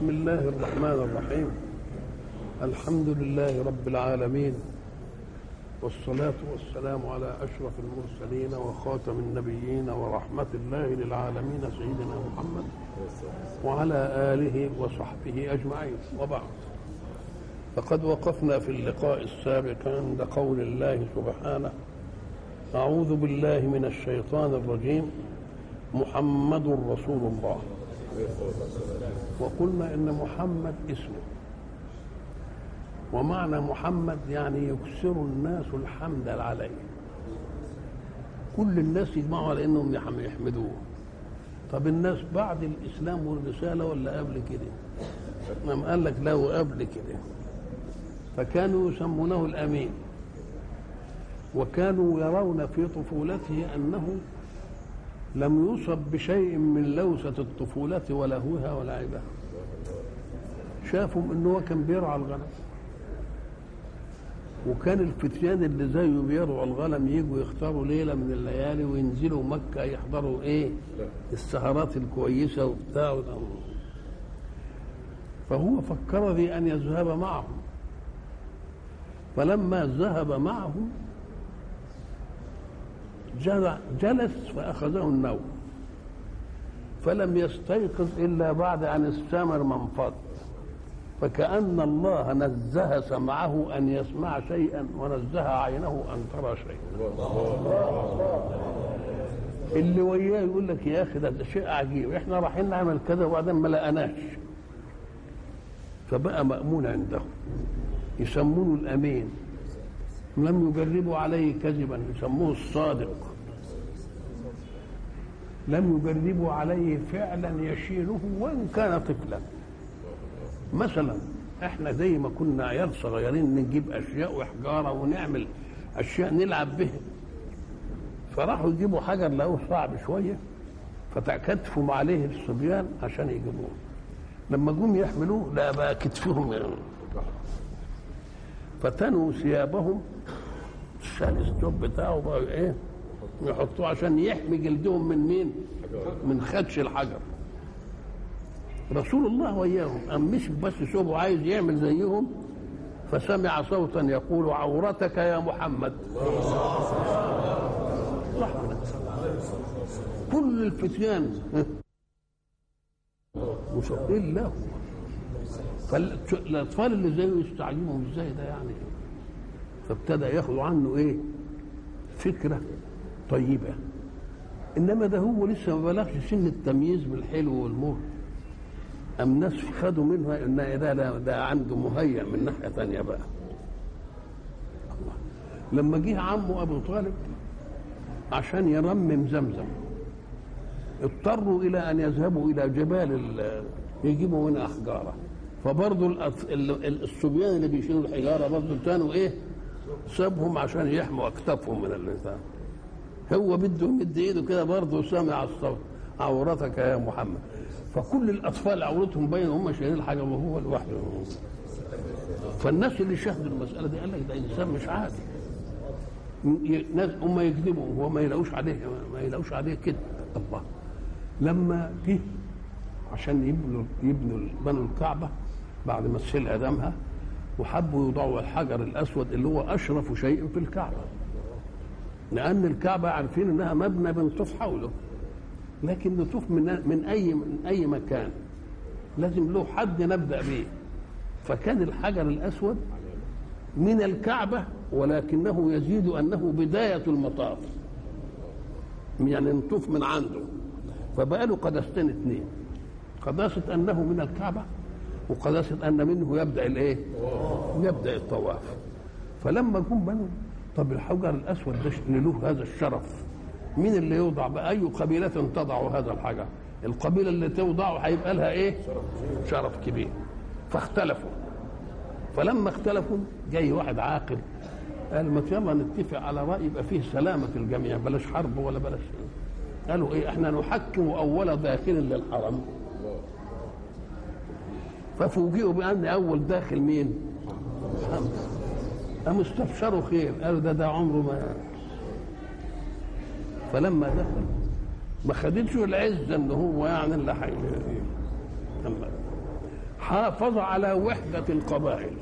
بسم الله الرحمن الرحيم الحمد لله رب العالمين والصلاة والسلام على أشرف المرسلين وخاتم النبيين ورحمة الله للعالمين سيدنا محمد وعلى آله وصحبه أجمعين وبعد فقد وقفنا في اللقاء السابق عند قول الله سبحانه أعوذ بالله من الشيطان الرجيم محمد رسول الله وقلنا ان محمد اسمه ومعنى محمد يعني يكثر الناس الحمد عليه كل الناس يجمعوا على انهم يحمدوه طب الناس بعد الاسلام والرساله ولا قبل كده نعم قال لك لا قبل كده فكانوا يسمونه الامين وكانوا يرون في طفولته انه لم يصب بشيء من لوثة الطفولة ولهوها ولعبها شافوا ان هو كان بيرعى الغنم وكان الفتيان اللي زيه بيرعوا الغنم يجوا يختاروا ليلة من الليالي وينزلوا مكة يحضروا ايه السهرات الكويسة وبتاع فهو فكر ذي أن يذهب معهم فلما ذهب معهم جلس فأخذه النوم فلم يستيقظ إلا بعد أن استمر منفض فكأن الله نزه سمعه أن يسمع شيئا ونزه عينه أن ترى شيئا اللي وياه يقول لك يا أخي ده شيء عجيب إحنا رايحين نعمل كذا وبعدين ما لقناش فبقى مأمون عنده يسمونه الأمين لم يجربوا عليه كذبا يسموه الصادق لم يجربوا عليه فعلا يشينه وان كان طفلا مثلا احنا زي ما كنا عيال صغيرين نجيب اشياء وحجاره ونعمل اشياء نلعب بها فراحوا يجيبوا حجر لقوه صعب شويه فتكتفوا عليه الصبيان عشان يجيبوه لما جم يحملوه لا بقى كتفهم يعني فتنوا ثيابهم شال الثوب بتاعه بقى ايه يحطوه عشان يحمي جلدهم من مين من خدش الحجر رسول الله وياهم أم مش بس ثوبه عايز يعمل زيهم فسمع صوتا يقول عورتك يا محمد كل الفتيان مشوقين له فالاطفال اللي زيه يستعجبوا ازاي ده يعني فابتدى ياخدوا عنه ايه فكره طيبه انما ده هو لسه ما بلغش سن التمييز بالحلو والمر ام ناس خدوا منها ان ده ده, ده عنده مهيأ من ناحيه ثانيه بقى الله لما جه عمه ابو طالب عشان يرمم زمزم اضطروا الى ان يذهبوا الى جبال يجيبوا منها احجاره فبرضه الصبيان اللي بيشيلوا الحجاره برضه كانوا ايه سابهم عشان يحموا اكتافهم من اللسان هو بده يمد ايده كده برضه سامع الصوت عورتك يا محمد فكل الاطفال عورتهم باينه هم شايلين الحاجه وهو لوحده فالناس اللي شاهدوا المساله دي قال لك ده انسان مش عادي ناس هم يكذبوا وهو ما يلاقوش عليه ما يلاقوش عليه كده الله لما جه عشان يبنوا يبنوا بنوا الكعبه بعد ما تسيل ادمها وحبوا يوضعوا الحجر الاسود اللي هو اشرف شيء في الكعبه لان الكعبه عارفين انها مبنى بنطوف حوله لكن نطوف من من اي من اي مكان لازم له حد نبدا به فكان الحجر الاسود من الكعبه ولكنه يزيد انه بدايه المطاف يعني نطوف من عنده فبقى له قدستين اثنين قداسه انه من الكعبه وقداسه ان منه يبدا الايه؟ يبدا الطواف فلما جم بنوا طب الحجر الاسود ده له هذا الشرف مين اللي يوضع باي قبيله تضع هذا الحجر؟ القبيله اللي توضعه هيبقى لها ايه؟ شرف كبير فاختلفوا فلما اختلفوا جاي واحد عاقل قال ما يلا نتفق على راي يبقى فيه سلامه في الجميع بلاش حرب ولا بلاش قالوا ايه احنا نحكم اول داخل للحرم ففوجئوا بان اول داخل مين؟ حمزه قاموا استبشروا خير قالوا ده ده عمره ما فلما دخل ما خدتش العزه ان هو يعني اللي حي حافظ على وحدة القبائل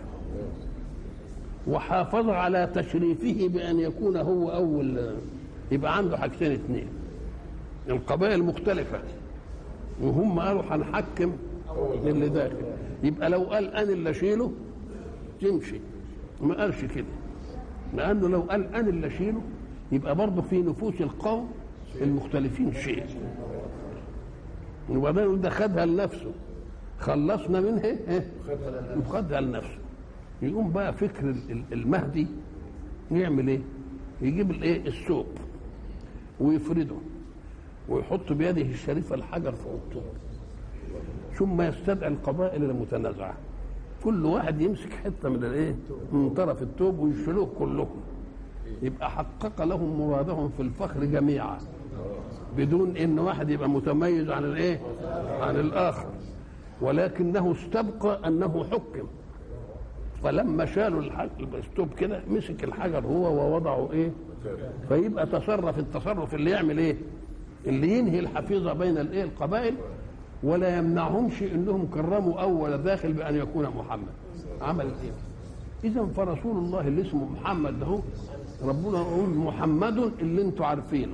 وحافظ على تشريفه بأن يكون هو أول يبقى عنده حاجتين اثنين القبائل مختلفة وهم قالوا هنحكم اللي داخل يبقى لو قال أنا اللي أشيله تمشي ما قالش كده لأنه لو قال أنا اللي أشيله يبقى برضه في نفوس القوم المختلفين شيء وبعدين ده خدها لنفسه خلصنا منها ايه وخدها لنفسه يقوم بقى فكر المهدي يعمل ايه يجيب الايه الثوب ويفرده ويحط بيده الشريفه الحجر فوق الثوب ثم يستدعي القبائل المتنازعه كل واحد يمسك حته من الايه من طرف الثوب ويشيلوه كلهم يبقى حقق لهم مرادهم في الفخر جميعا بدون ان واحد يبقى متميز عن الايه عن الاخر ولكنه استبقى انه حكم فلما شالوا الستوب كده مسك الحجر هو ووضعه ايه فيبقى تصرف التصرف اللي يعمل ايه اللي ينهي الحفيظه بين الايه القبائل ولا يمنعهمش انهم كرموا اول داخل بان يكون محمد عمل ايه اذا فرسول الله اللي اسمه محمد ده ربنا يقول محمد اللي انتم عارفينه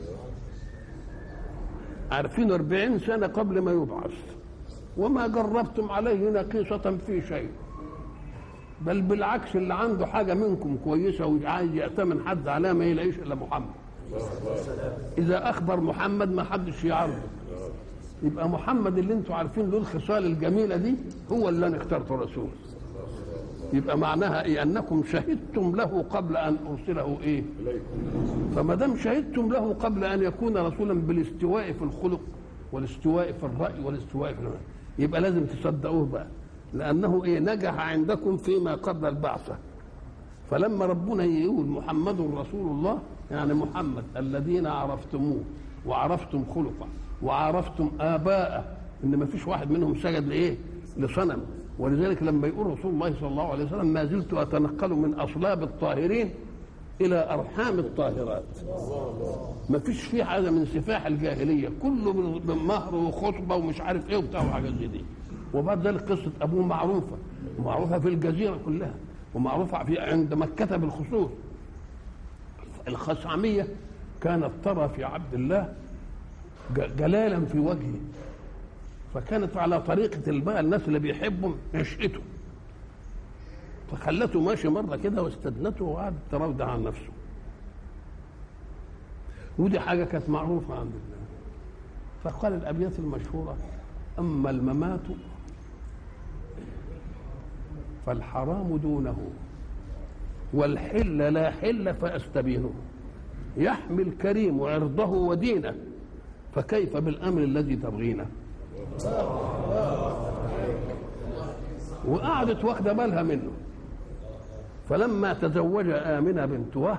عارفين أربعين سنة قبل ما يبعث وما جربتم عليه نقيصة في شيء بل بالعكس اللي عنده حاجة منكم كويسة وعايز يأتمن حد عليها ما يلاقيش إلا محمد إذا أخبر محمد ما حدش يعرضه يبقى محمد اللي انتم عارفين له الخصال الجميلة دي هو اللي أنا اخترته رسول يبقى معناها ايه انكم شهدتم له قبل ان ارسله ايه فما دام شهدتم له قبل ان يكون رسولا بالاستواء في الخلق والاستواء في الراي والاستواء في الرأي. يبقى لازم تصدقوه بقى لانه ايه نجح عندكم فيما قبل البعثه فلما ربنا يقول محمد رسول الله يعني محمد الذين عرفتموه وعرفتم خلقه وعرفتم اباءه ان ما فيش واحد منهم سجد لايه لصنم ولذلك لما يقول رسول الله صلى الله عليه وسلم ما زلت اتنقل من اصلاب الطاهرين الى ارحام الطاهرات ما فيش فيه حاجه من سفاح الجاهليه كله بمهر وخطبه ومش عارف ايه وبتاع وحاجات زي دي وبعد ذلك قصه ابوه معروفه ومعروفه في الجزيره كلها ومعروفه في عند مكه بالخصوص الخصعميه كانت ترى في عبد الله جلالا في وجهه فكانت على طريقة بقى الناس اللي بيحبهم عشقته فخلته ماشي مرة كده واستدنته وقعدت تراودع عن نفسه ودي حاجة كانت معروفة عند الله فقال الأبيات المشهورة أما الممات فالحرام دونه والحل لا حل فأستبينه يحمي الكريم عرضه ودينه فكيف بالأمر الذي تبغينه وقعدت واخده بالها منه فلما تزوج آمنة بنت وهب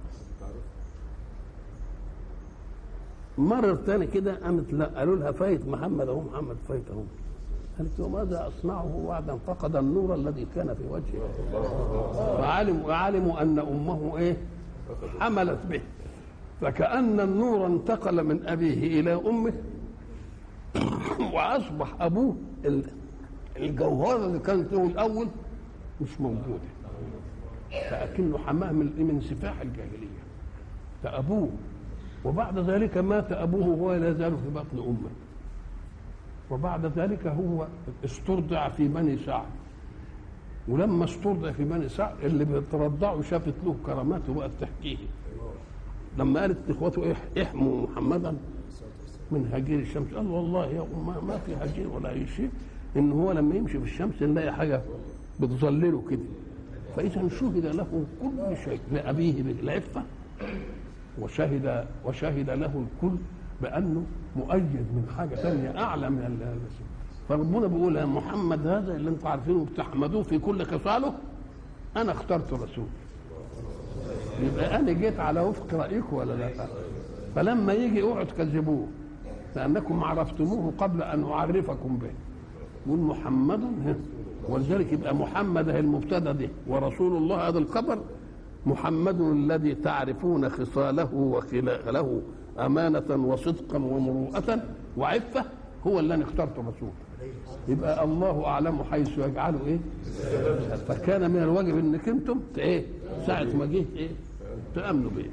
مرر تاني كده قامت لا قالوا لها فايت محمد اهو محمد فايت اهو قالت وماذا اصنعه بعد ان فقد النور الذي كان في وجهه فعلموا علموا ان امه ايه حملت به فكأن النور انتقل من أبيه إلى أمه واصبح ابوه الجوهره اللي كانت له الاول مش موجوده فاكنه حماه من من سفاح الجاهليه فابوه وبعد ذلك مات ابوه وهو لا يزال في بطن امه وبعد ذلك هو استرضع في بني سعد ولما استرضع في بني سعد اللي بترضعه شافت له كرامات وبقت تحكيه لما قالت اخوته احموا محمدا من هجير الشمس قال والله يا ما, ما في هجير ولا اي شيء ان هو لما يمشي في الشمس نلاقي حاجه بتظلله كده فاذا شهد له كل شيء لابيه بالعفه وشهد وشهد له الكل بانه مؤيد من حاجه ثانيه اعلى من ال فربنا بيقول يا محمد هذا اللي انتم عارفينه بتحمدوه في كل خصاله انا اخترت رسول يبقى انا جيت على وفق رايكم ولا لا فلما يجي اوعوا تكذبوه لأنكم عرفتموه قبل أن أعرفكم به يقول محمد ولذلك يبقى محمد هي المبتدا ده ورسول الله هذا الخبر محمد الذي تعرفون خصاله وخلاله أمانة وصدقا ومروءة وعفة هو اللي انا اخترته رسول يبقى الله اعلم حيث يجعله ايه فكان من الواجب انك انتم ايه ساعه ما جه ايه تامنوا به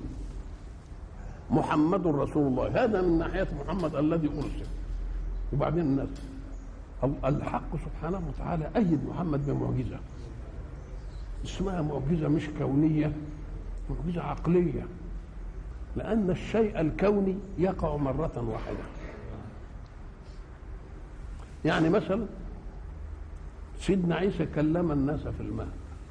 محمد رسول الله هذا من ناحيه محمد الذي ارسل وبعدين الناس الحق سبحانه وتعالى ايد محمد بمعجزه اسمها معجزه مش كونيه معجزه عقليه لان الشيء الكوني يقع مره واحده يعني مثلا سيدنا عيسى كلم الناس في الماء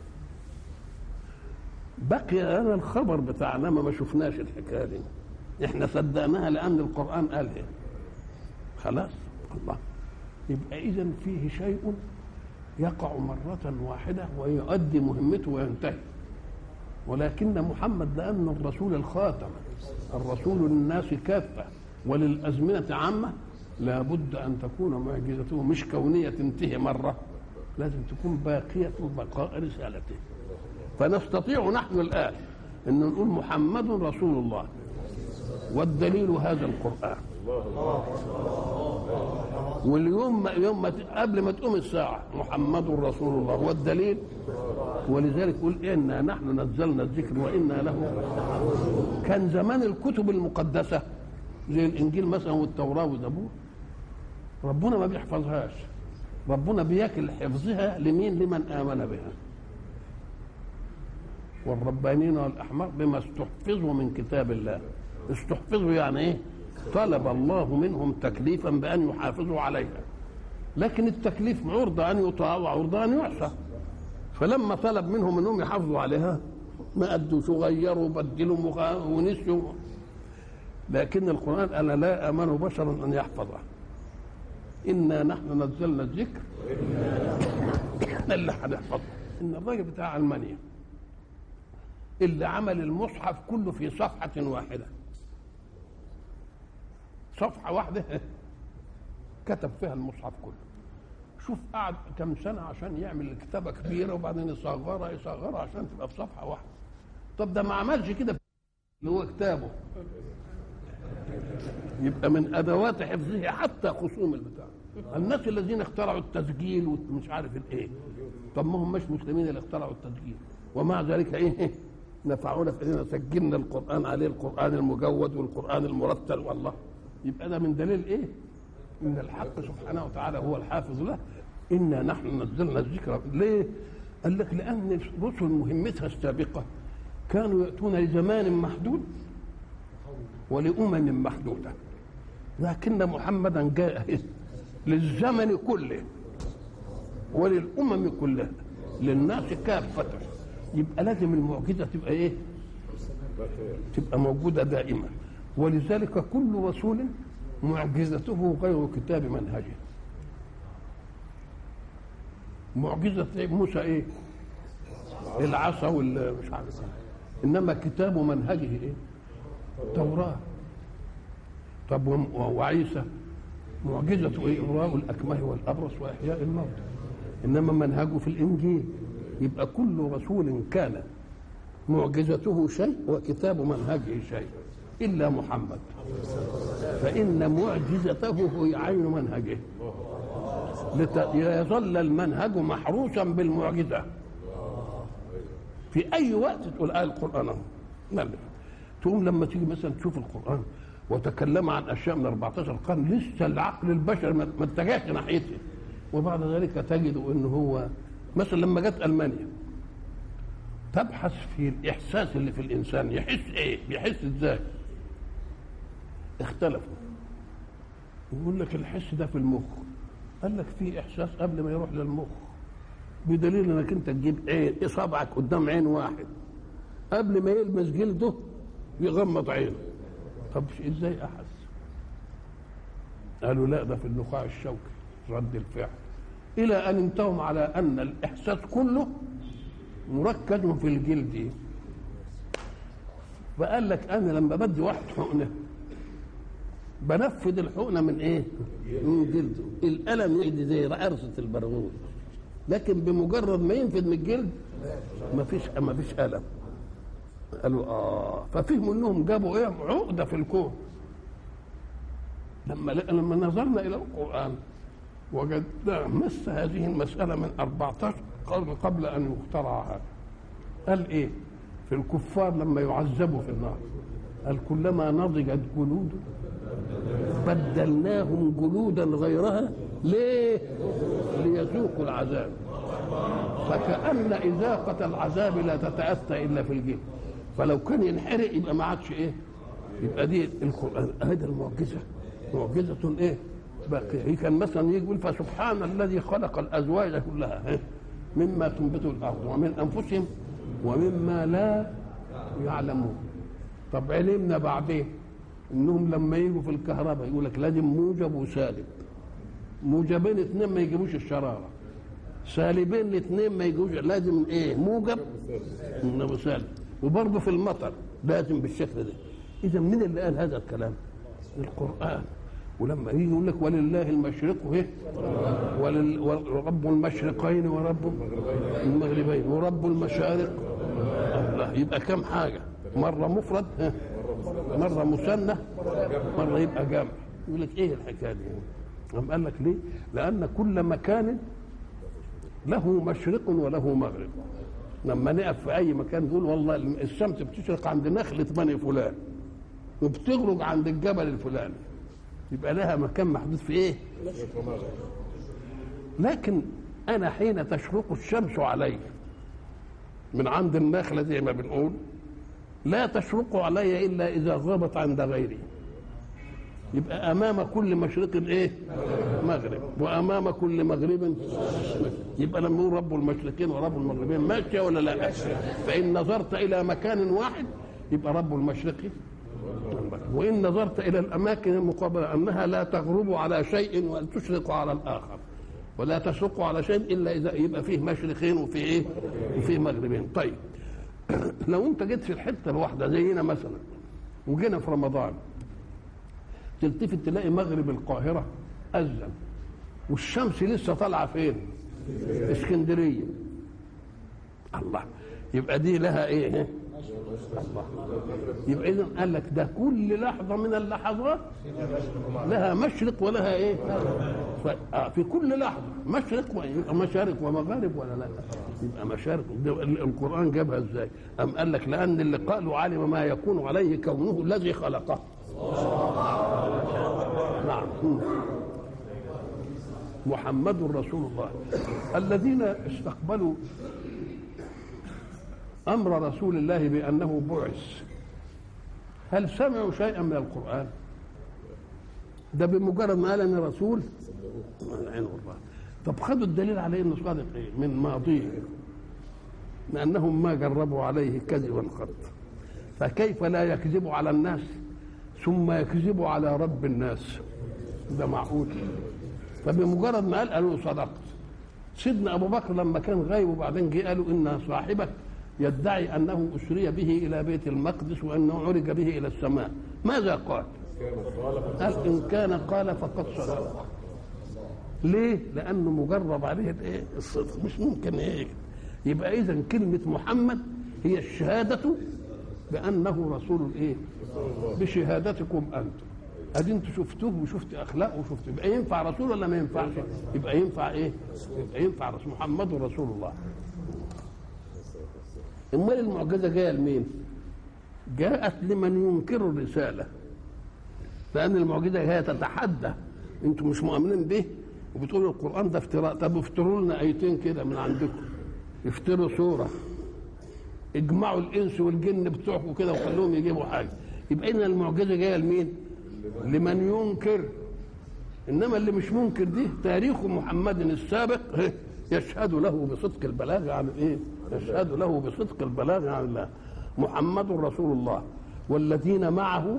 بقي لنا الخبر بتاعنا ما ما شفناش الحكايه دي احنا صدقناها لان القران قالها خلاص الله يبقى اذا فيه شيء يقع مرة واحدة ويؤدي مهمته وينتهي ولكن محمد لأن الرسول الخاتم الرسول للناس كافة وللأزمنة عامة لابد أن تكون معجزته مش كونية تنتهي مرة لازم تكون باقية بقاء رسالته فنستطيع نحن الآن أن نقول محمد رسول الله والدليل هذا القرآن واليوم ما يوم ما قبل ما تقوم الساعة محمد رسول الله والدليل ولذلك يقول إنا نحن نزلنا الذكر وإنا له كان زمان الكتب المقدسة زي الإنجيل مثلا والتوراة والزبور ربنا ما بيحفظهاش ربنا بياكل حفظها لمين لمن آمن بها والربانيين والأحمر بما استحفظوا من كتاب الله استحفظوا يعني ايه طلب الله منهم تكليفا بان يحافظوا عليها لكن التكليف عرضة ان يطاع وعرضة ان يعصى فلما طلب منهم انهم يحافظوا عليها ما ادوا غيروا بدلوا ونسوا لكن القران انا لا امن بشرا ان يحفظه انا نحن نزلنا الذكر احنا اللي هنحفظه ان الراجل بتاع المانيا اللي عمل المصحف كله في صفحه واحده صفحة واحدة كتب فيها المصحف كله شوف قعد كم سنة عشان يعمل الكتابة كبيرة وبعدين يصغرها يصغرها عشان تبقى في صفحة واحدة طب ده ما عملش كده اللي هو كتابه يبقى من أدوات حفظه حتى خصوم البتاع الناس الذين اخترعوا التسجيل ومش عارف الايه طب ما هم مش مسلمين اللي اخترعوا التسجيل ومع ذلك ايه نفعونا في اننا سجلنا القران عليه القران المجود والقران المرتل والله يبقى ده من دليل ايه؟ ان الحق سبحانه وتعالى هو الحافظ له انا نحن نزلنا الذكر ليه؟ قال لك لان الرسل مهمتها السابقه كانوا ياتون لزمان محدود ولامم محدوده لكن محمدا جاء للزمن كله وللامم كلها للناس كافه يبقى لازم المعجزه تبقى ايه؟ تبقى موجوده دائما ولذلك كل رسول معجزته غير كتاب منهجه معجزة موسى ايه العصا والمش عارف انما كتاب منهجه ايه التوراة طب وعيسى معجزته ايه إبراء الأكمه والأبرص وإحياء الموتى إنما منهجه في الإنجيل يبقى كل رسول كان معجزته شيء وكتاب منهجه شيء إلا محمد فإن معجزته هي عين منهجه ليظل المنهج محروسا بالمعجزة في أي وقت تقول آية القرآن أهو تقوم لما تيجي مثلا تشوف القرآن وتكلم عن أشياء من 14 قرن لسه العقل البشري ما اتجهش ناحيته وبعد ذلك تجد أنه هو مثلا لما جت ألمانيا تبحث في الإحساس اللي في الإنسان يحس إيه؟ بيحس إزاي؟ اختلفوا يقول لك الحس ده في المخ قال لك في احساس قبل ما يروح للمخ بدليل انك انت تجيب عين اصابعك قدام عين واحد قبل ما يلمس جلده يغمض عينه طب ازاي احس قالوا لا ده في النخاع الشوكي رد الفعل الى ان انتهوا على ان الاحساس كله مركز في الجلد فقال لك انا لما بدي واحد حقنه بنفذ الحقنه من ايه؟ من جلده الالم يجي زي قرصه البرغوث لكن بمجرد ما ينفذ من الجلد ما فيش ما فيش الم قالوا اه ففهموا انهم جابوا ايه عقده في الكون لما لما نظرنا الى القران وجدنا مس هذه المساله من 14 قرن قبل ان يخترع هذا قال ايه في الكفار لما يعذبوا في النار قال كلما نضجت جلود بدلناهم جلودا غيرها ليه ليذوقوا العذاب فكأن إذاقة العذاب لا تتأتى إلا في الجلد فلو كان ينحرق يبقى ما عادش إيه يبقى دي القرآن هذه المعجزة معجزة إيه باقية هي كان مثلا يجي يقول فسبحان الذي خلق الأزواج كلها مما تنبت الأرض ومن أنفسهم ومما لا يعلمون طب علمنا بعدين انهم لما يجوا في الكهرباء يقول لك لازم موجب وسالب موجبين اثنين ما يجيبوش الشراره سالبين الاثنين ما يجوش لازم ايه موجب وسالب وبرضه في المطر لازم بالشكل ده اذا مين اللي قال هذا الكلام القران ولما يجي يقول لك ولله المشرق ايه ولل... ورب المشرقين ورب المغربين ورب المشارق الله يبقى كم حاجه مره مفرد ها مره مثنى مره يبقى جمع يقول لك ايه الحكايه دي قام قال لك ليه لان كل مكان له مشرق وله مغرب لما نقف في اي مكان نقول والله الشمس بتشرق عند نخله بني فلان وبتغرب عند الجبل الفلاني يبقى لها مكان محدود في ايه لكن انا حين تشرق الشمس علي من عند النخله زي ما بنقول لا تشرق علي الا اذا غابت عند غيري يبقى امام كل مشرق ايه مغرب وامام كل مغرب يبقى لما نقول رب المشرقين ورب المغربين ماشيه ولا لا فان نظرت الى مكان واحد يبقى رب المشرق وان نظرت الى الاماكن المقابله انها لا تغرب على شيء ولا تشرق على الاخر ولا تشرق على شيء الا اذا يبقى فيه مشرقين وفي ايه وفيه مغربين طيب لو انت جيت في الحته الواحده زينا مثلا وجينا في رمضان تلتفت تلاقي مغرب القاهرة أذن والشمس لسه طالعة فين؟ اسكندرية الله يبقى دي لها ايه؟ الله يبقى إذا قال لك ده كل لحظة من اللحظات لها مشرق ولها إيه؟ في كل لحظة مشرق مشارق ومغارب ولا لا؟ يبقى مشارق القرآن جابها إزاي؟ أم قال لك لأن اللي قالوا علم ما يكون عليه كونه الذي خلقه نعم محمد رسول الله الذين استقبلوا امر رسول الله بانه بعث هل سمعوا شيئا من القران ده بمجرد ما قال انا رسول عين الله طب خدوا الدليل على انه صادق ايه من ماضيه لانهم ما جربوا عليه كذبا قط فكيف لا يكذب على الناس ثم يكذب على رب الناس ده معقول فبمجرد ما قال قالوا صدقت سيدنا ابو بكر لما كان غايب وبعدين جه قالوا ان صاحبك يدعي انه اسري به الى بيت المقدس وانه عرج به الى السماء ماذا قال قال ان كان قال فقد صدق ليه لانه مجرب عليه ايه الصدق مش ممكن ايه يبقى اذا كلمه محمد هي الشهاده بانه رسول الايه بشهادتكم انتم ادي انتوا شفتوه وشفت اخلاقه وشفت يبقى ينفع رسول ولا ما ينفعش يبقى ينفع ايه يبقى ينفع رسول محمد رسول الله امال المعجزه جايه لمين جاءت لمن ينكر الرساله لان المعجزه هي تتحدى انتم مش مؤمنين به وبتقولوا القران ده افتراء طب افتروا لنا ايتين كده من عندكم افتروا سوره اجمعوا الانس والجن بتوعكم كده وخلوهم يجيبوا حاجه يبقى ان المعجزه جايه لمين؟ لمن ينكر انما اللي مش منكر دي تاريخ محمد السابق يشهد له بصدق البلاغ عن ايه؟ يشهد له بصدق البلاغ عن الله محمد رسول الله والذين معه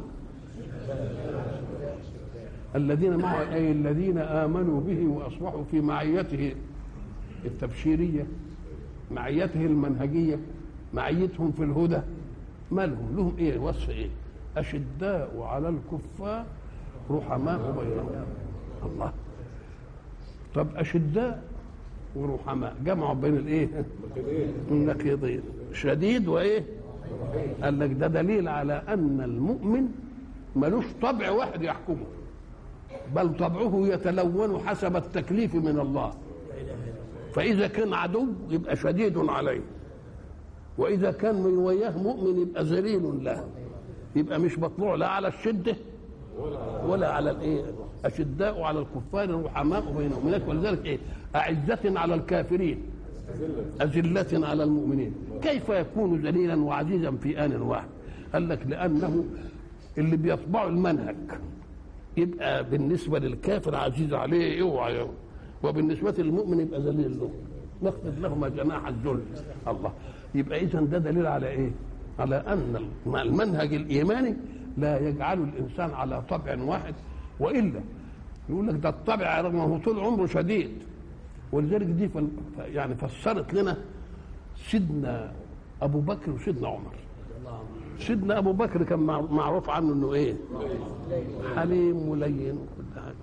الذين معه اي الذين امنوا به واصبحوا في معيته التبشيريه معيته المنهجيه معيتهم في الهدى مالهم لهم ايه وصف ايه اشداء على الكفار رحماء بينهم الله طب اشداء ورحماء جمعوا بين الايه النقيضين شديد وايه قال لك ده دليل على ان المؤمن ملوش طبع واحد يحكمه بل طبعه يتلون حسب التكليف من الله فإذا كان عدو يبقى شديد عليه وإذا كان من وياه مؤمن يبقى ذليل له يبقى مش مطلوع لا على الشدة ولا على الايه أشداء على الكفار رحماء بينهم هناك ولذلك ايه أعزة على الكافرين أذلة على المؤمنين كيف يكون ذليلا وعزيزا في آن واحد قال لك لأنه اللي بيطبعوا المنهج يبقى بالنسبة للكافر عزيز عليه اوعى وبالنسبة للمؤمن يبقى ذليل له نخفض لهما جناح الذل الله يبقى إذا ده دليل على إيه؟ على أن المنهج الإيماني لا يجعل الإنسان على طبع واحد وإلا يقول لك ده الطبع رغم هو طول عمره شديد ولذلك دي فل... يعني فسرت لنا سيدنا ابو بكر وسيدنا عمر سيدنا ابو بكر كان معروف عنه انه ايه حليم ملين وكل حاجه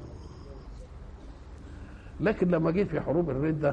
لكن لما جه في حروب الرده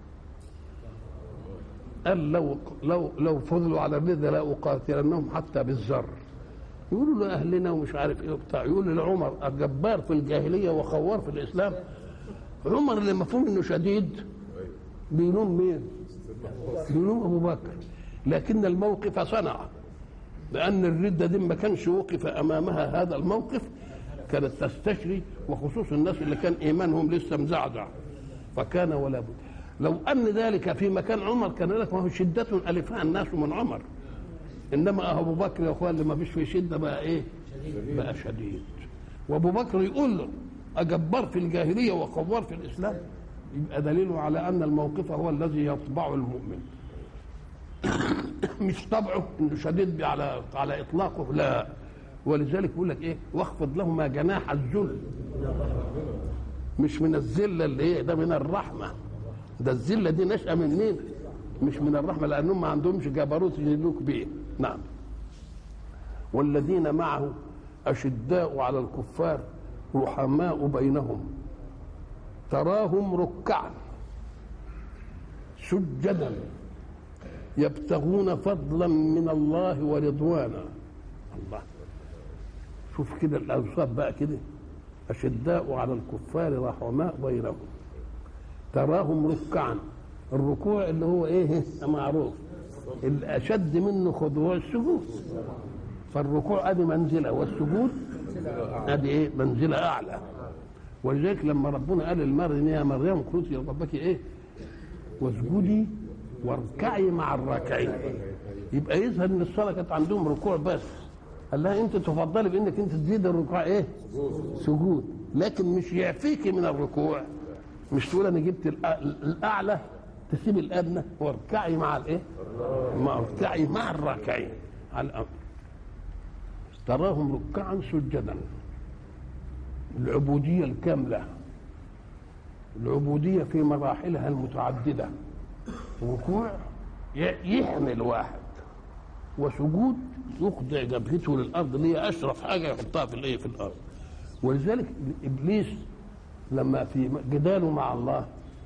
قال لو لو لو فضلوا على الرده لا اقاتلنهم حتى بالذر يقولوا لاهلنا ومش عارف ايه وبتاع يقول لعمر الجبار في الجاهليه وخوار في الاسلام عمر اللي مفهوم انه شديد بيلوم مين؟ بيلوم ابو بكر لكن الموقف صنع لان الرده دي ما كانش وقف امامها هذا الموقف كانت تستشري وخصوص الناس اللي كان ايمانهم لسه مزعزع فكان ولا بد لو ان ذلك في مكان عمر كان لك ما هو شده الفها الناس من عمر انما ابو بكر يا اخوان اللي ما فيش فيه شده بقى ايه؟ بقى شديد وابو بكر يقول له أجبار في الجاهلية وقوار في الإسلام يبقى دليله على أن الموقف هو الذي يطبع المؤمن مش طبعه انه شديد على على اطلاقه لا ولذلك يقول لك ايه واخفض لهما جناح الذل مش من الذله اللي ايه ده من الرحمه ده الذله دي نشأة من مين؟ مش من الرحمه لانهم ما عندهمش جبروت يجلوك بيه نعم والذين معه اشداء على الكفار رحماء بينهم تراهم ركعا سجدا يبتغون فضلا من الله ورضوانا الله شوف كده الاوصاف بقى كده اشداء على الكفار رحماء بينهم تراهم ركعا الركوع اللي هو ايه معروف الاشد منه خضوع السجود فالركوع ادي منزله والسجود ادي ايه منزله اعلى ولذلك لما ربنا قال للمريم يا مريم اقنتي لربك ايه واسجدي واركعي مع الراكعين يبقى يظهر ان الصلاه كانت عندهم ركوع بس قال لها انت تفضلي بانك انت تزيد الركوع ايه سجود لكن مش يعفيك من الركوع مش تقول انا جبت الاعلى تسيب الادنى واركعي مع الايه مع اركعي مع الراكعين على الامر تراهم ركعا سجدا العبوديه الكامله العبوديه في مراحلها المتعدده ركوع يحمي الواحد وسجود يخضع جبهته للارض اللي هي اشرف حاجه يحطها في الايه في الارض ولذلك ابليس لما في جداله مع الله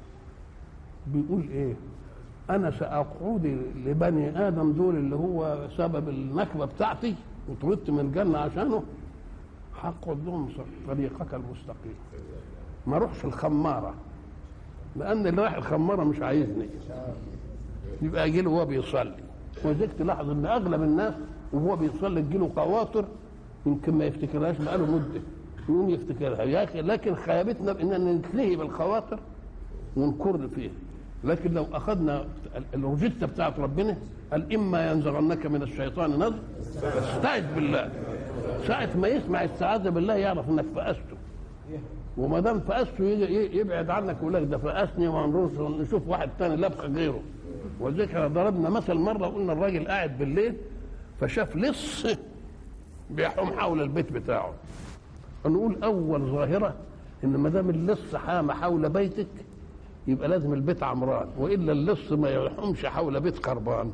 بيقول ايه انا ساقعد لبني ادم دول اللي هو سبب النكبه بتاعتي وطردت من الجنه عشانه هقعد لهم طريقك المستقيم ما اروحش الخماره لان اللي رايح الخماره مش عايزني يبقى يجي له وهو بيصلي ولذلك تلاحظ ان اغلب الناس وهو بيصلي تجي له خواطر يمكن ما يفتكرهاش بقاله مده يقوم يفتكرها يا اخي لكن خيبتنا باننا نتلهي بالخواطر ونكر فيها لكن لو اخذنا الروجيتا بتاعت ربنا قال اما ينزغنك من الشيطان نزغ فاستعذ بالله ساعة ما يسمع استعاذة بالله يعرف انك فأسته وما دام فأسته يبعد عنك ويقول لك ده فأسني ونشوف واحد تاني لبخه غيره ولذلك ضربنا مثل مره وقلنا الراجل قاعد بالليل فشاف لص بيحوم حول البيت بتاعه نقول اول ظاهره ان ما دام اللص حام حول بيتك يبقى لازم البيت عمران والا اللص ما يحومش حول بيت خربان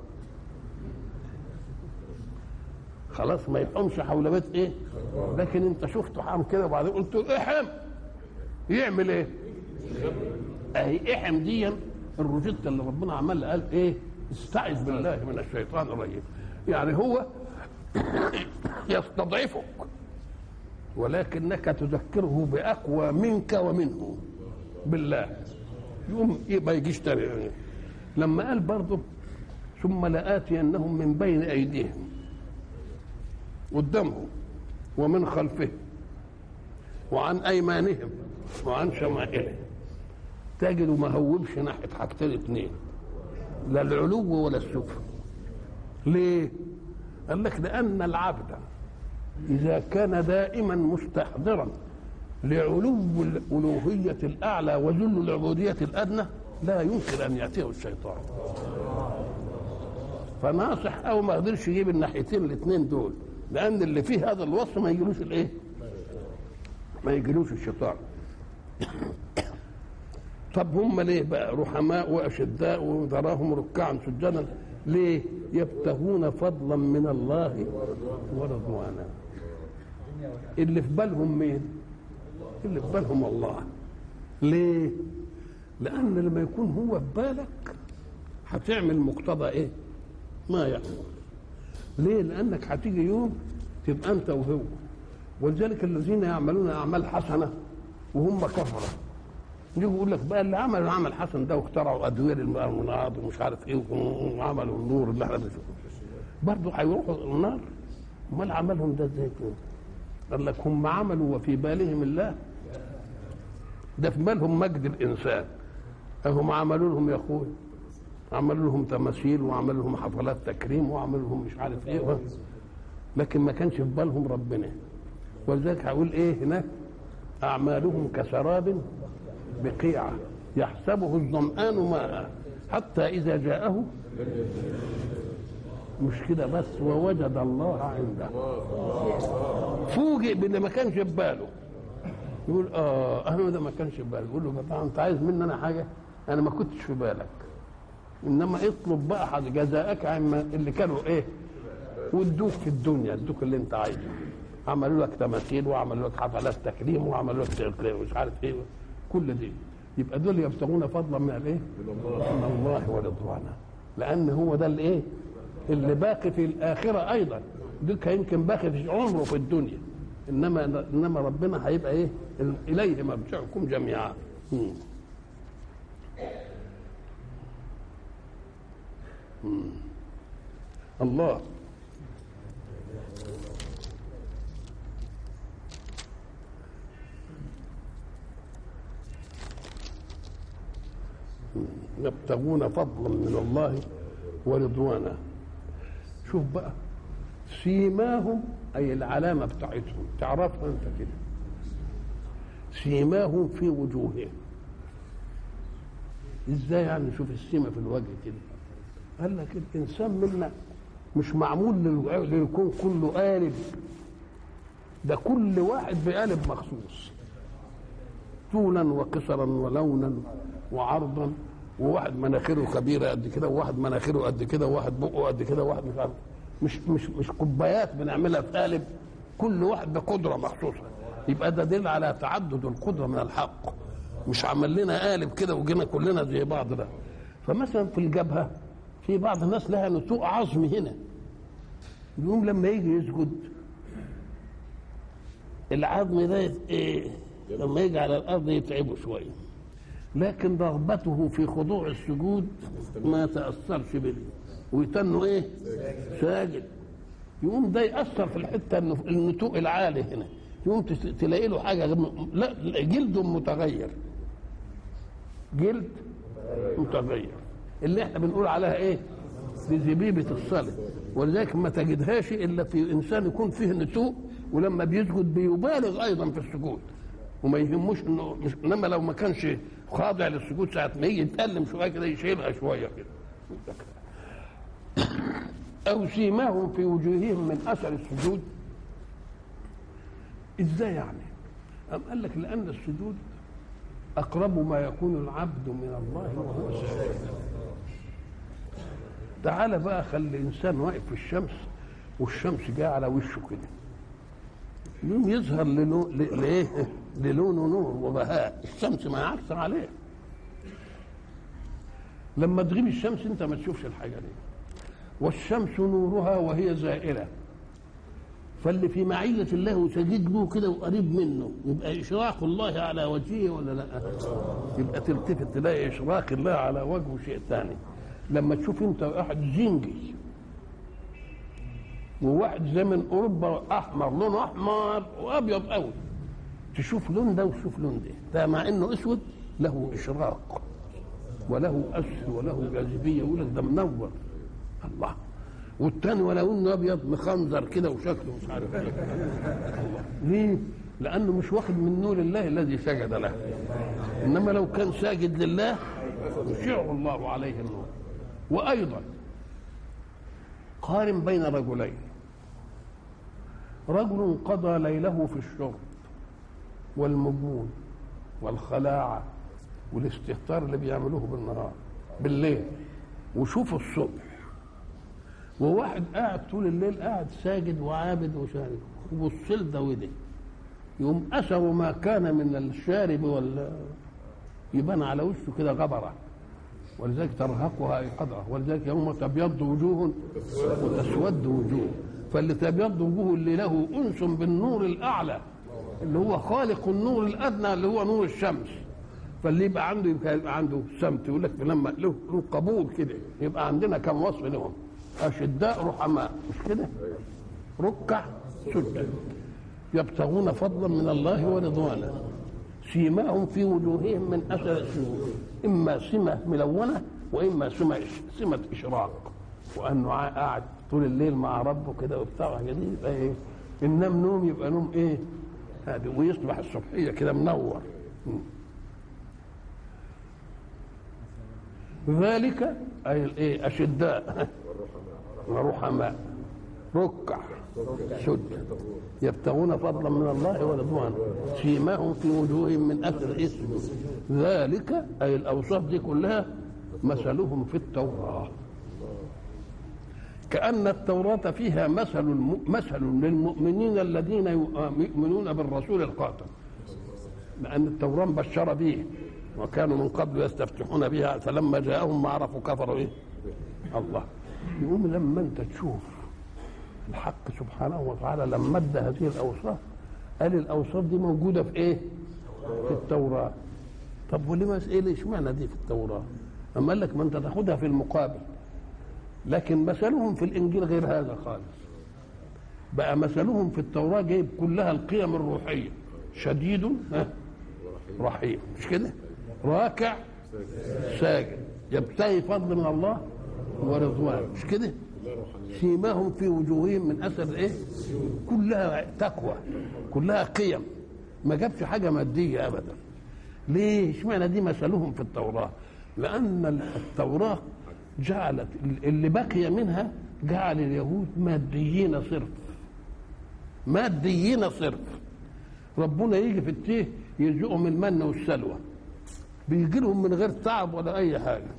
خلاص ما يحومش حول بيت ايه لكن انت شفته حام كده وبعدين قلت له احم يعمل ايه اهي احم دي الروجيتا اللي ربنا عمل قال ايه استعذ بالله من الشيطان الرجيم يعني هو يستضعفك ولكنك تذكره باقوى منك ومنه بالله يقوم إيه ما يجيش تاني لما قال برضه ثم لآتينهم من بين أيديهم قدامهم ومن خلفهم وعن أيمانهم وعن شمائلهم تجد ما هوبش ناحية حاجتين اتنين لا العلو ولا السفل ليه؟ قال لك لأن العبد إذا كان دائما مستحضرا لعلو الألوهية الأعلى وذل العبودية الأدنى لا يمكن أن يأتيه الشيطان فناصح أو ما قدرش يجيب الناحيتين الاثنين دول لأن اللي فيه هذا الوصف ما يجيلوش الإيه؟ ما يجيلوش الشيطان طب هم ليه بقى رحماء وأشداء وتراهم ركعا سجدا ليه؟ يبتغون فضلا من الله ورضوانا اللي في بالهم مين؟ اللي في بالهم الله ليه؟ لأن لما يكون هو في بالك هتعمل مقتضى إيه؟ ما يأمر ليه؟ لأنك هتيجي يوم تبقى أنت وهو ولذلك الذين يعملون أعمال حسنة وهم كفرة يجي يقول لك بقى اللي عمل العمل حسن ده واخترعوا أدوية المناض ومش عارف إيه وعملوا النور اللي احنا بنشوفه برضه هيروحوا النار امال عملهم ده ازاي كده؟ قال لك هم عملوا وفي بالهم الله ده في بالهم مجد الانسان هم عملوا لهم يا اخوي عملوا لهم تماثيل وعملوا لهم حفلات تكريم وعملوا لهم مش عارف ايه لكن ما كانش في بالهم ربنا ولذلك هقول ايه هناك اعمالهم كسراب بقيعه يحسبه الظمآن ماء حتى اذا جاءه مش كده بس ووجد الله عنده فوجئ بان ما كانش في باله يقول اه انا ده ما كانش في بالي يقول له بابا انت عايز مني انا حاجه انا ما كنتش في بالك انما اطلب بقى حاجه جزاءك عما اللي كانوا ايه وادوك في الدنيا ادوك اللي انت عايزه عملوا لك تماثيل وعملوا لك حفلات تكريم وعملوا لك مش عارف ايه كل دي يبقى دول يبتغون فضلا من الايه؟ من الله ورضوانه لان هو ده الايه؟ اللي باقي في الاخره ايضا دول يمكن باقي في عمره في الدنيا انما انما ربنا هيبقى ايه؟ اليه مرجعكم جميعا. مم. مم. الله يبتغون فضلا من الله ورضوانا شوف بقى سيماهم اي العلامه بتاعتهم تعرفها انت كده سيماهم في وجوههم ازاي يعني نشوف السيمه في الوجه كده قال لك الانسان منا مش معمول للكون كله قالب ده كل واحد بقالب مخصوص طولا وقصرا ولونا وعرضا وواحد مناخيره كبيره قد كده وواحد مناخيره قد كده وواحد بقه قد كده وواحد مش عارف مش مش مش كوبايات بنعملها في قالب كل واحد بقدره مخصوصه يبقى ده دليل على تعدد القدره من الحق مش عمل لنا قالب كده وجينا كلنا زي بعض ده فمثلا في الجبهه في بعض الناس لها نتوء عظم هنا يقوم لما يجي يسجد العظم ده ايه لما يجي على الارض يتعبه شويه لكن رغبته في خضوع السجود ما تاثرش به ويتنوا ايه ساجد يقوم ده ياثر في الحته النتوء العالي هنا يقوم تلاقي له حاجه لا جلده متغير جلد متغير اللي احنا بنقول عليها ايه بزبيبة الصلاة ولذلك ما تجدهاش الا في انسان يكون فيه نتوء ولما بيسجد بيبالغ ايضا في السجود وما يهموش انه مش انما لو ما كانش خاضع للسجود ساعه ما يجي يتألم شويه كده يشيلها شويه كده او سيماهم في وجوههم من اثر السجود ازاي يعني؟ أم قال لك لان السجود اقرب ما يكون العبد من الله وهو ساجد تعالى بقى خلي انسان واقف في الشمس والشمس جايه على وشه كده يوم يظهر للو... لايه للونه نور وبهاء الشمس ما يعرفش عليه لما تغيب الشمس انت ما تشوفش الحاجه دي والشمس نورها وهي زائله فاللي في معية الله وسجد له كده وقريب منه يبقى إشراق الله على وجهه ولا لا؟ يبقى تلتفت تلاقي إشراق الله على وجهه شيء ثاني لما تشوف أنت واحد زنجي وواحد زي من أوروبا أحمر لونه أحمر وأبيض قوي تشوف لون ده وتشوف لون ده ده مع إنه أسود له إشراق وله أسر وله جاذبية يقول لك ده منور الله والتاني ولو انه ابيض مخنزر كده وشكله مش عارف ايه ليه؟ لانه مش واخد من نور الله الذي سجد له انما لو كان ساجد لله يشع الله عليه النور وايضا قارن بين رجلين رجل قضى ليله في الشرب والمجون والخلاعه والاستهتار اللي بيعملوه بالنهار بالليل وشوف الصبح وواحد قاعد طول الليل قاعد ساجد وعابد وشارب وبص ده وده يقوم اثر ما كان من الشارب ولا يبان على وشه كده غبره ولذلك ترهقها اي قدره ولذلك يوم تبيض وجوه وتسود وجوه فاللي تبيض وجوه اللي له انس بالنور الاعلى اللي هو خالق النور الادنى اللي هو نور الشمس فاللي يبقى عنده يبقى عنده سمت يقول لك لما له له قبول كده يبقى عندنا كم وصف لهم أشداء رحماء مش كده ركع سجد يبتغون فضلا من الله ورضوانا سيماهم في وجوههم من أثر السجود إما سمة ملونة وإما سمة سمة إشراق وأنه قاعد طول الليل مع ربه كده وبتاع كده يبقى إيه النام نوم يبقى نوم إيه هذا ويصبح الصبحية كده منور ذلك أي الإيه أشداء ورحماء ركع سجد يبتغون فضلا من الله ورضوانا سيماهم في وجوههم من اثر السجود ذلك اي الاوصاف دي كلها مثلهم في التوراه كأن التوراة فيها مثل الم... مثل للمؤمنين الذين يؤمنون بالرسول القاتل لأن التوراة بشر به وكانوا من قبل يستفتحون بها فلما جاءهم ما عرفوا كفروا إيه؟ الله يقوم لما انت تشوف الحق سبحانه وتعالى لما ادى هذه الاوصاف قال الاوصاف دي موجوده في ايه؟ في التوراه طب ولما ايه اشمعنى دي في التوراه؟ اما قال لك ما انت تاخدها في المقابل لكن مثلهم في الانجيل غير هذا خالص بقى مثلهم في التوراه جايب كلها القيم الروحيه شديد ها رحيم مش كده؟ راكع ساجد يبتغي فضل من الله ورضوان مش كده سيماهم في وجوههم من اثر ايه كلها تقوى كلها قيم ما جابش حاجه ماديه ابدا ليه اشمعنى دي مثلهم في التوراه لان التوراه جعلت اللي بقي منها جعل اليهود ماديين صرف ماديين صرف ربنا يجي في التيه يرزقهم المن والسلوى بيجي لهم من غير تعب ولا اي حاجه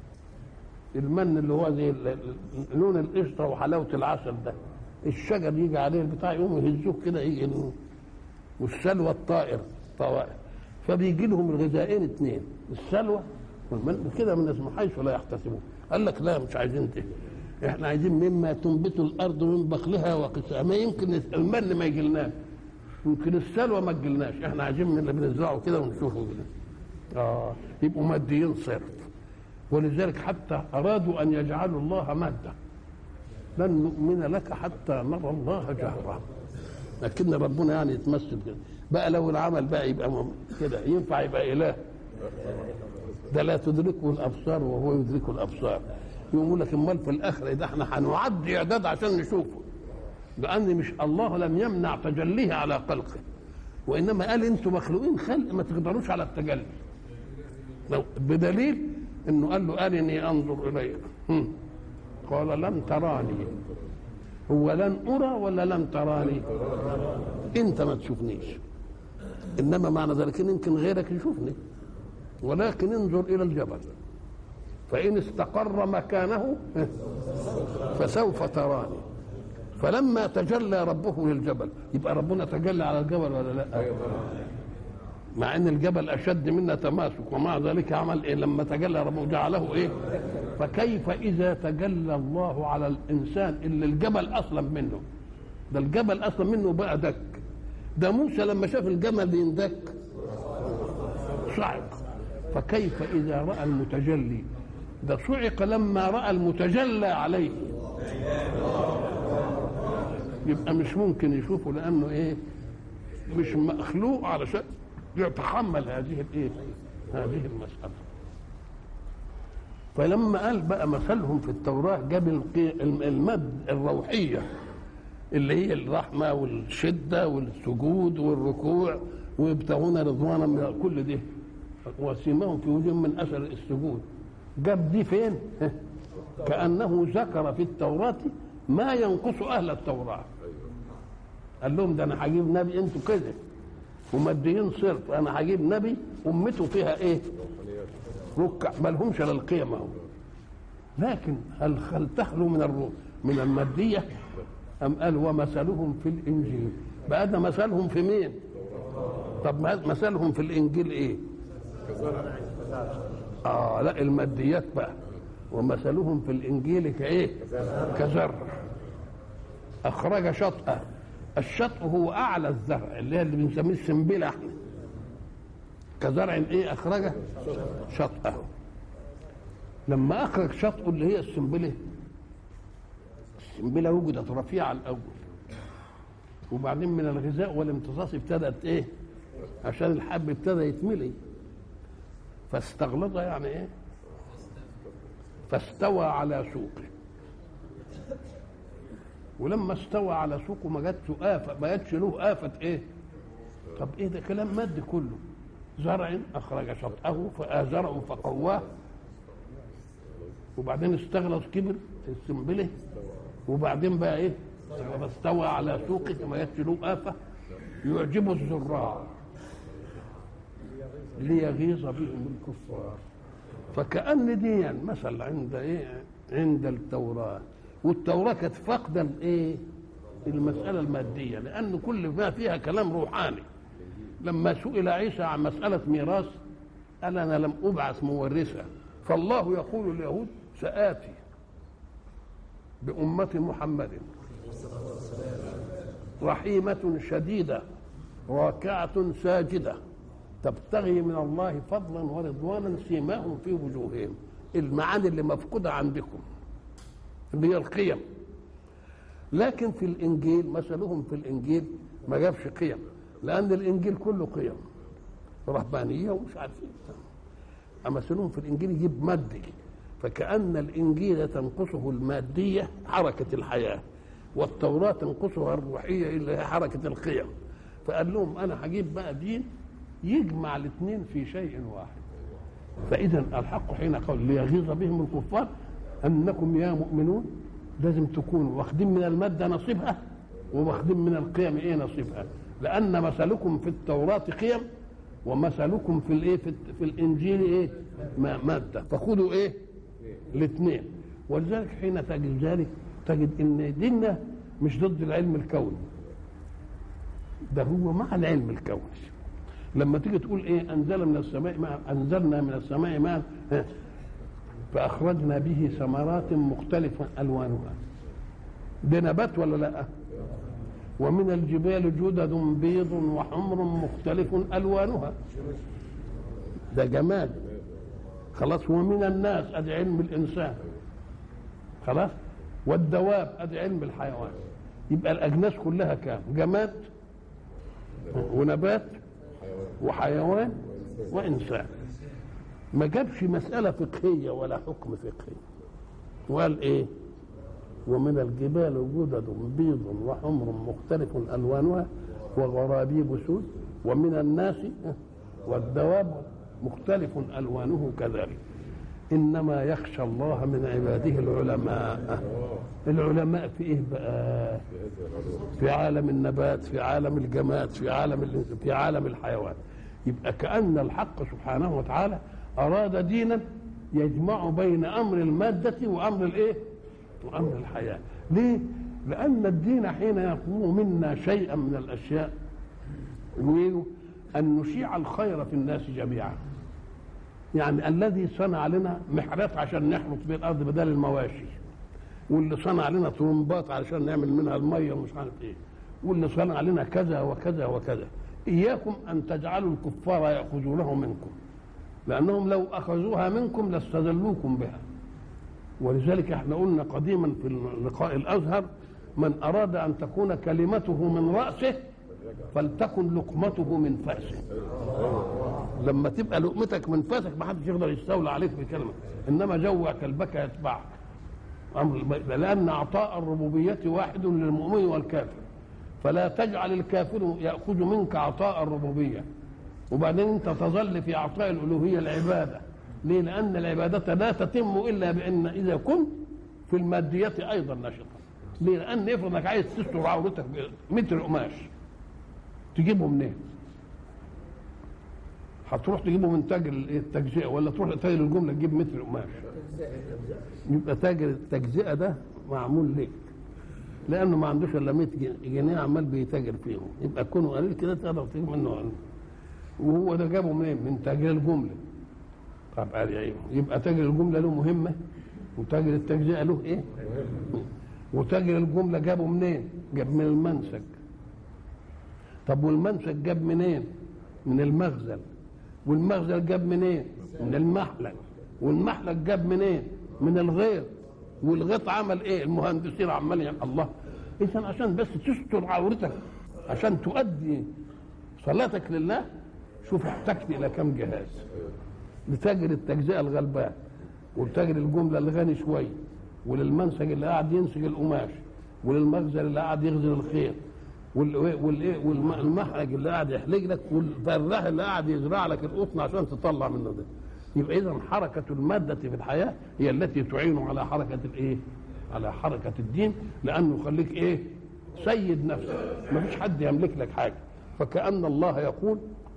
المن اللي هو زي لون القشطه وحلاوه العسل ده الشجر يجي عليه البتاع يقوم يهزوه كده يجي والسلوى الطائر طوائر فبيجي لهم الغذائين اثنين السلوى والمن كده من اسمه حيث لا يحتسبون قال لك لا مش عايزين ده احنا عايزين مما تنبت الارض من بقلها وقسها ما يمكن المن ما يجيلناش يمكن السلوى ما تجيلناش احنا عايزين من اللي بنزرعه كده ونشوفه كده اه يبقوا ماديين صرف ولذلك حتى أرادوا أن يجعلوا الله مادة لن نؤمن لك حتى نرى الله جهرا لكن ربنا يعني يتمثل كده بقى لو العمل بقى يبقى كده ينفع يبقى إله ده لا تدركه الأبصار وهو يدرك الأبصار يقول لك امال في الآخرة ده احنا هنعد إعداد عشان نشوفه لأن مش الله لم يمنع تجليه على خلقه وإنما قال أنتم مخلوقين خلق ما تقدروش على التجلي بدليل انه قال له ارني انظر اليك قال لن تراني هو لن ارى ولا لن تراني انت ما تشوفنيش انما معنى ذلك إن يمكن غيرك يشوفني ولكن انظر الى الجبل فان استقر مكانه فسوف تراني فلما تجلى ربه للجبل يبقى ربنا تجلى على الجبل ولا لا مع ان الجبل اشد منا تماسك ومع ذلك عمل ايه لما تجلى ربه جعله ايه فكيف اذا تجلى الله على الانسان اللي الجبل اصلا منه ده الجبل اصلا منه بقى دك ده موسى لما شاف الجمل بيندك صعق فكيف اذا راى المتجلي ده صعق لما راى المتجلى عليه يبقى مش ممكن يشوفه لانه ايه مش مخلوق علشان يتحمل هذه الايه هذه المساله فلما قال بقى مثلهم في التوراه جاب القي- المد الروحيه اللي هي الرحمه والشده والسجود والركوع ويبتغون رضوانا من كل ده وسيماهم في وجوههم من اثر السجود جاب دي فين؟ كانه ذكر في التوراه ما ينقص اهل التوراه قال لهم ده انا هجيب نبي انتوا كده وماديين صرف انا هجيب نبي امته فيها ايه؟ ركع ما لهمش الا القيم اهو لكن هل هل تخلو من الروح من الماديه ام قال ومثلهم في الانجيل بقى ده مثلهم في مين؟ طب ما- مثلهم في الانجيل ايه؟ اه لا الماديات بقى ومثلهم في الانجيل كايه؟ كزرع اخرج شطأه الشطء هو اعلى الزرع اللي هي اللي بنسميه السنبله احنا كزرع ايه اخرجه شطأه لما اخرج شطأه اللي هي السنبله السنبله وجدت رفيعه الاول وبعدين من الغذاء والامتصاص ابتدت ايه عشان الحب ابتدى يتملي فاستغلظ يعني ايه فاستوى على سوقه ولما استوى على سوقه ما جاتش آفة ما جاتش له آفة ايه طب ايه ده كلام مادي كله زرع اخرج شطأه فآزره فقواه وبعدين استغلظ كبر في السنبله وبعدين بقى ايه فاستوى على سوقه ما جاتش له آفة يعجب الزراع ليغيظ بهم الكفار فكأن دي مثل عند ايه عند التوراة والتوراة كانت فاقدة الايه المسألة المادية لأن كل ما فيها كلام روحاني لما سئل عيسى عن مسألة ميراث قال أنا لم أبعث مورثا فالله يقول لليهود سآتي بأمة محمد رحيمة شديدة راكعة ساجدة تبتغي من الله فضلا ورضوانا سيماهم في وجوههم المعاني اللي مفقودة عندكم اللي هي القيم لكن في الإنجيل مثلهم في الإنجيل ما جابش قيم لأن الإنجيل كله قيم رهبانية ومش عارف ايه مثلهم في الإنجيل يجيب مادي فكأن الإنجيل تنقصه المادية حركة الحياة والتوراة تنقصها الروحية اللي هي حركة القيم فقال لهم أنا هجيب بقى دين يجمع الاثنين في شيء واحد فإذا الحق حين قال ليغيظ بهم الكفار أنكم يا مؤمنون لازم تكونوا واخدين من المادة نصيبها وواخدين من القيم إيه نصيبها لأن مثلكم في التوراة قيم ومثلكم في الايه في, في الانجيل ايه ما- ماده فخذوا ايه الاثنين ولذلك حين تجد ذلك تجد ان ديننا مش ضد العلم الكوني ده هو مع العلم الكوني لما تيجي تقول ايه انزل من السماء ماء انزلنا من السماء ماء ها، فاخرجنا به ثمرات مختلفه الوانها ده نبات ولا لا ومن الجبال جدد بيض وحمر مختلف الوانها ده جمال خلاص ومن الناس ادي علم الانسان خلاص والدواب ادي علم الحيوان يبقى الاجناس كلها كام جماد ونبات وحيوان وانسان ما جابش مساله فقهيه ولا حكم فقهي وقال ايه ومن الجبال جدد بيض وحمر مختلف الوانها وغرابيب سود ومن الناس والدواب مختلف الوانه كذلك انما يخشى الله من عباده العلماء العلماء في ايه بقى في عالم النبات في عالم الجماد في عالم ال- في عالم الحيوان يبقى كأن الحق سبحانه وتعالى أراد دينا يجمع بين أمر المادة وأمر الإيه؟ وأمر الحياة ليه؟ لأن الدين حين يقوم منا شيئا من الأشياء يريد أن نشيع الخير في الناس جميعا يعني الذي صنع لنا محرات عشان نحرث به الأرض بدل المواشي واللي صنع لنا طرمبات علشان نعمل منها الميه ومش عارف ايه واللي صنع لنا كذا وكذا وكذا اياكم ان تجعلوا الكفار ياخذونه منكم لانهم لو اخذوها منكم لاستذلوكم بها ولذلك احنا قلنا قديما في اللقاء الازهر من اراد ان تكون كلمته من راسه فلتكن لقمته من فاسه لما تبقى لقمتك من فاسك ما حدش يقدر يستولى عليك بكلمه انما جوع كلبك يتبعك امر لان عطاء الربوبيه واحد للمؤمن والكافر فلا تجعل الكافر ياخذ منك عطاء الربوبيه وبعدين انت تظل في عطاء الالوهيه العباده ليه؟ لان العباده لا تتم الا بان اذا كنت في الماديات ايضا نشطا ليه؟ لان افرض انك عايز تستر عورتك بمتر قماش تجيبه منين؟ هتروح تجيبه من تاجر التجزئه ولا تروح لتاجر الجمله تجيب متر قماش يبقى تاجر التجزئه ده معمول ليك لانه ما عندوش الا 100 جنيه عمال بيتاجر فيهم يبقى كونه قليل كده تقدر تجيب منه قليل. وهو ده جابه منين؟ من تاجر الجمله طب قال ايه يبقى تاجر الجمله له مهمه وتاجر التجزئه له ايه؟ وتاجر الجمله جابه منين؟ جاب من المنسج طب والمنسج جاب منين؟ من المخزن والمخزن جاب منين؟ من المحلق والمحلق جاب منين؟ من الغيط والغيط عمل ايه؟ المهندسين عمال يعني الله اذا عشان بس تستر عورتك عشان تؤدي صلاتك لله شوف احتجت الى كم جهاز لتاجر التجزئه الغلبان ولتاجر الجمله اللي غني شويه وللمنسج اللي قاعد ينسج القماش وللمخزن اللي قاعد يخزن الخيط والايه والمحرج اللي قاعد يحلق لك والفراح اللي قاعد يزرع لك القطن عشان تطلع منه ده يبقى اذا حركه الماده في الحياه هي التي تعين على حركه الايه؟ على حركه الدين لانه يخليك ايه؟ سيد نفسك ما فيش حد يملك لك حاجه فكأن الله يقول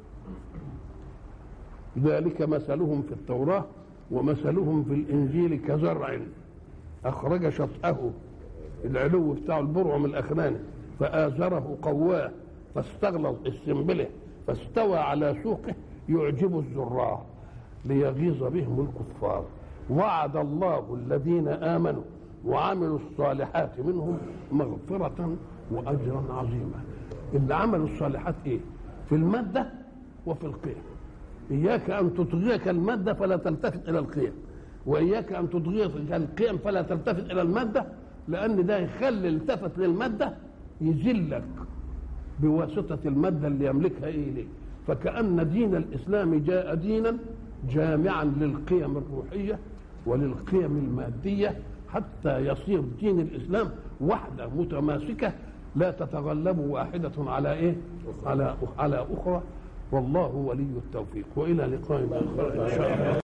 ذلك مثلهم في التوراة ومثلهم في الإنجيل كزرع أخرج شطأه العلو بتاعه البرعم الأخراني فآزره قواه فاستغلظ السنبله فاستوى على سوقه يعجب الزراع ليغيظ بهم الكفار وعد الله الذين آمنوا وعملوا الصالحات منهم مغفرة وأجرا عظيما اللي عملوا الصالحات إيه في المادة وفي القيم إياك أن تطغيك المادة فلا تلتفت إلى القيم وإياك أن تطغيك القيم فلا تلتفت إلى المادة لأن ده يخلي التفت للمادة يذلك بواسطة المادة اللي يملكها إيه ليه فكأن دين الإسلام جاء دينا جامعا للقيم الروحية وللقيم المادية حتى يصير دين الإسلام وحدة متماسكة لا تتغلب واحدة على إيه على على أخرى والله ولي التوفيق وإلى لقاء آخر إن شاء الله